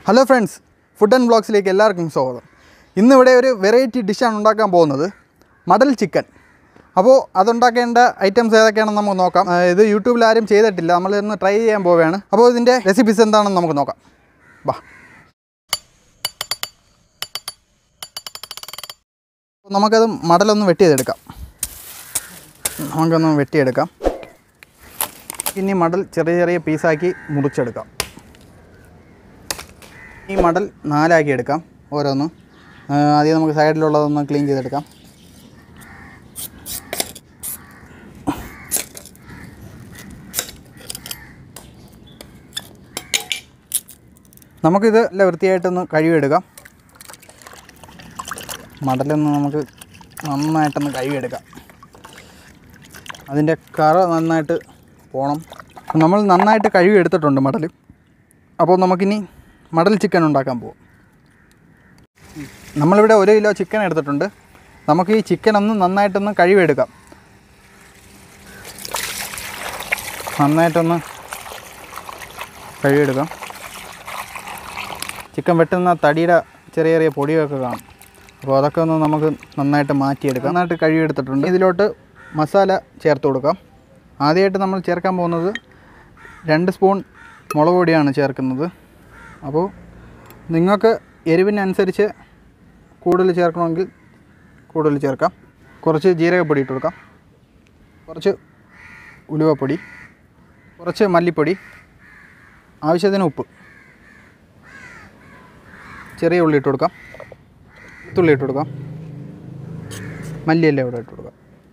hello friends food and ബ്ലോഗ്സിലേക്ക് എല്ലാവർക്കും സ്വാഗതം ഇന്നിവിടെ ഒരു വെറൈറ്റി ഡിഷാണ് ഉണ്ടാക്കാൻ പോകുന്നത് മടൽ ചിക്കൻ അപ്പോൾ അതുണ്ടാക്കേണ്ട ഐറ്റംസ് ഏതൊക്കെയാണെന്ന് നമുക്ക് നോക്കാം ആ, ഇത് യൂട്യൂബിൽ ആരും ചെയ്തിട്ടില്ല നമ്മൾ ഇന്ന് ട്രൈ ചെയ്യാൻ പോവുകയാണ് അപ്പോൾ ഇതിൻ്റെ റെസിപ്പീസ് എന്താണെന്ന് നമുക്ക് നോക്കാം വാ അപ്പോൾ നമുക്കത് മടലൊന്ന് വെട്ടിയതെടുക്കാം നമുക്കൊന്ന് വെട്ടിയെടുക്കാം ഇനി മടൽ ചെറിയ ചെറിയ പീസാക്കി മുറിച്ചെടുക്കാം ഈ മടൽ നാലാക്കി എടുക്കാം ഓരോന്നും ആ, ആദ്യം നമുക്ക് സൈഡിലുള്ളതൊന്ന് ക്ലീൻ ചെയ്തെടുക്കാം നമുക്കിത് നല്ല വൃത്തിയായിട്ടൊന്ന് കഴുകിയെടുക്കാം മടലൊന്ന് നമുക്ക് നന്നായിട്ടൊന്ന് കഴുകിയെടുക്കാം അതിൻ്റെ കറ നന്നായിട്ട് പോകണം നമ്മൾ നന്നായിട്ട് കഴുകി എടുത്തിട്ടുണ്ട് മടൽ അപ്പോൾ നമുക്കിനി മടൽ ചിക്കൻ ഉണ്ടാക്കാൻ പോകും നമ്മളിവിടെ ഒരു കിലോ ചിക്കൻ എടുത്തിട്ടുണ്ട് നമുക്ക് ഈ ചിക്കൻ ഒന്ന് നന്നായിട്ടൊന്ന് കഴുകിയെടുക്കാം നന്നായിട്ടൊന്ന് കഴുകിയെടുക്കാം ചിക്കൻ വെട്ടുന്ന തടിയുടെ ചെറിയ ചെറിയ പൊടിയൊക്കെ കാണും അപ്പോൾ അതൊക്കെ ഒന്ന് നമുക്ക് നന്നായിട്ട് മാറ്റിയെടുക്കാം നന്നായിട്ട് കഴുകിയെടുത്തിട്ടുണ്ട് ഇതിലോട്ട് മസാല ചേർത്ത് കൊടുക്കാം ആദ്യമായിട്ട് നമ്മൾ ചേർക്കാൻ പോകുന്നത് രണ്ട് സ്പൂൺ മുളക് പൊടിയാണ് ചേർക്കുന്നത് അപ്പോൾ നിങ്ങൾക്ക് എരിവിനനുസരിച്ച് കൂടുതൽ ചേർക്കണമെങ്കിൽ കൂടുതൽ ചേർക്കാം കുറച്ച് ജീരകപ്പൊടി ഇട്ട് കൊടുക്കാം കുറച്ച് ഉലുവപ്പൊടി കുറച്ച് മല്ലിപ്പൊടി ആവശ്യത്തിന് ഉപ്പ് ചെറിയ ഉള്ളി ഇട്ട് കൊടുക്കാം തുള്ളി ഇട്ട് കൊടുക്കാം മല്ലിയെല്ലാം ഇവിടെ ഇട്ട് കൊടുക്കാം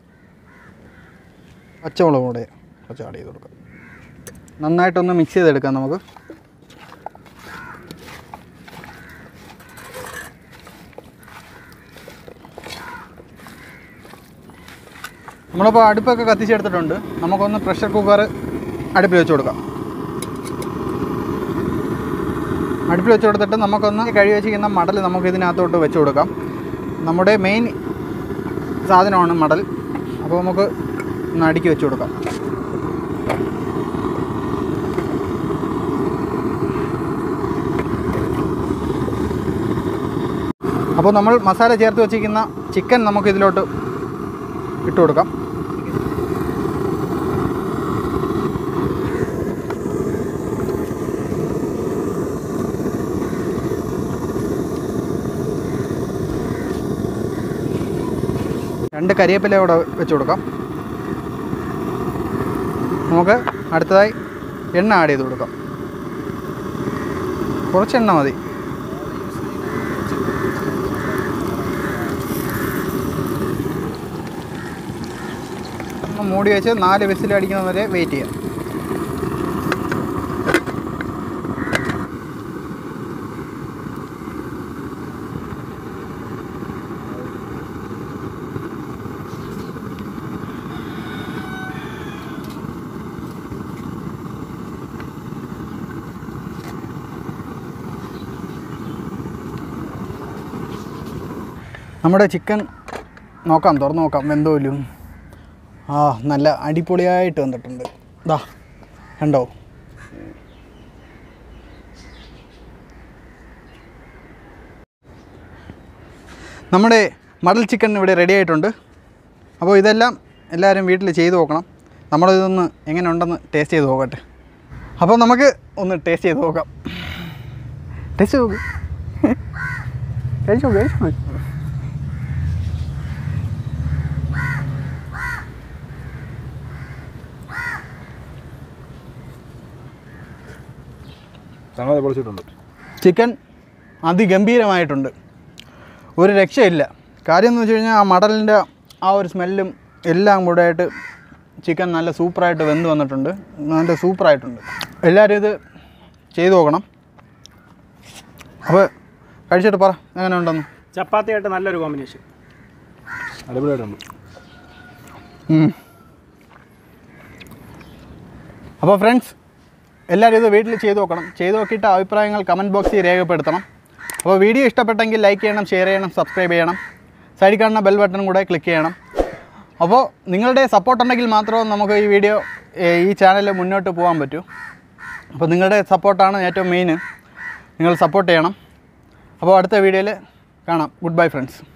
പച്ചമുളകും കൂടെ കുറച്ച് ആഡ് ചെയ്ത് കൊടുക്കാം നന്നായിട്ടൊന്ന് മിക്സ് ചെയ്തെടുക്കാം നമുക്ക് നമ്മളിപ്പോൾ അടുപ്പൊക്കെ കത്തിച്ചെടുത്തിട്ടുണ്ട് നമുക്കൊന്ന് പ്രഷർ കുക്കർ അടുപ്പിൽ വെച്ച് കൊടുക്കാം അടുപ്പിൽ വെച്ച് കൊടുത്തിട്ട് നമുക്കൊന്ന് കഴുകി വെച്ചിരിക്കുന്ന മടൽ നമുക്ക് ഇതിനകത്തോട്ട് വെച്ച് കൊടുക്കാം നമ്മുടെ മെയിൻ സാധനമാണ് മടൽ അപ്പോൾ നമുക്ക് ഒന്ന് അടുക്കി വെച്ച് കൊടുക്കാം അപ്പോൾ നമ്മൾ മസാല ചേർത്ത് വെച്ചിരിക്കുന്ന ചിക്കൻ നമുക്ക് ഇതിലോട്ട് ഇട്ട് കൊടുക്കാം രണ്ട് കരിവേപ്പില ഇവിടെ വെച്ച് കൊടുക്കാം നമുക്ക് അടുത്തതായി എണ്ണ ആഡ് ചെയ്ത് കൊടുക്കാം കുറച്ച് എണ്ണ മതി ഒന്ന് മൂടി വെച്ച് നാല് വിസിൽ അടിക്കുന്നത് വരെ വെയിറ്റ് ചെയ്യാം നമ്മുടെ ചിക്കൻ നോക്കാം തുറന്ന് നോക്കാം വെന്തോലും ആ നല്ല അടിപൊളിയായിട്ട് വന്നിട്ടുണ്ട് ദാ കണ്ടോ നമ്മുടെ മടൽ ചിക്കൻ ഇവിടെ റെഡി ആയിട്ടുണ്ട് അപ്പോൾ ഇതെല്ലാം എല്ലാവരും വീട്ടിൽ ചെയ്ത് നോക്കണം നമ്മളിതൊന്ന് എങ്ങനെ ഉണ്ടെന്ന് ടേസ്റ്റ് ചെയ്ത് നോക്കട്ടെ അപ്പോൾ നമുക്ക് ഒന്ന് ടേസ്റ്റ് ചെയ്ത് നോക്കാം ടേസ്റ്റ് നോക്ക് കഴിച്ചു കഴിച്ചു സംഗതി പൊളിച്ചിട്ടുണ്ട് ചിക്കൻ അതിഗംഭീരമായിട്ടുണ്ട് ഒരു രക്ഷയില്ല കാര്യം എന്ന് വെച്ച് കഴിഞ്ഞാൽ ആ മടലിൻ്റെ ആ ഒരു സ്മെല്ലും എല്ലാം കൂടെ ആയിട്ട് ചിക്കൻ നല്ല സൂപ്പറായിട്ട് വെന്ത് വന്നിട്ടുണ്ട് നല്ല സൂപ്പറായിട്ടുണ്ട് എല്ലാവരും ഇത് ചെയ്തു നോക്കണം അപ്പോൾ കഴിച്ചിട്ട് പറ എങ്ങനെ ഉണ്ടെന്ന് ചപ്പാത്തിയായിട്ട് നല്ലൊരു കോമ്പിനേഷൻ അടിപൊളിയായിട്ടുണ്ട് അപ്പോൾ ഫ്രണ്ട്സ് എല്ലാവരും ഇത് വീട്ടിൽ ചെയ്ത് നോക്കണം ചെയ്ത് നോക്കിയിട്ട് അഭിപ്രായങ്ങൾ കമൻറ്റ് ബോക്സിൽ രേഖപ്പെടുത്തണം അപ്പോൾ വീഡിയോ ഇഷ്ടപ്പെട്ടെങ്കിൽ ലൈക്ക് ചെയ്യണം ഷെയർ ചെയ്യണം സബ്സ്ക്രൈബ് ചെയ്യണം സൈഡിൽ കാണുന്ന ബെൽ ബട്ടൺ കൂടെ ക്ലിക്ക് ചെയ്യണം അപ്പോൾ നിങ്ങളുടെ സപ്പോർട്ട് ഉണ്ടെങ്കിൽ മാത്രമേ നമുക്ക് ഈ വീഡിയോ ഈ ചാനൽ മുന്നോട്ട് പോകാൻ പറ്റൂ അപ്പോൾ നിങ്ങളുടെ സപ്പോർട്ടാണ് ഏറ്റവും മെയിൻ നിങ്ങൾ സപ്പോർട്ട് ചെയ്യണം അപ്പോൾ അടുത്ത വീഡിയോയിൽ കാണാം ഗുഡ് ബൈ ഫ്രണ്ട്സ്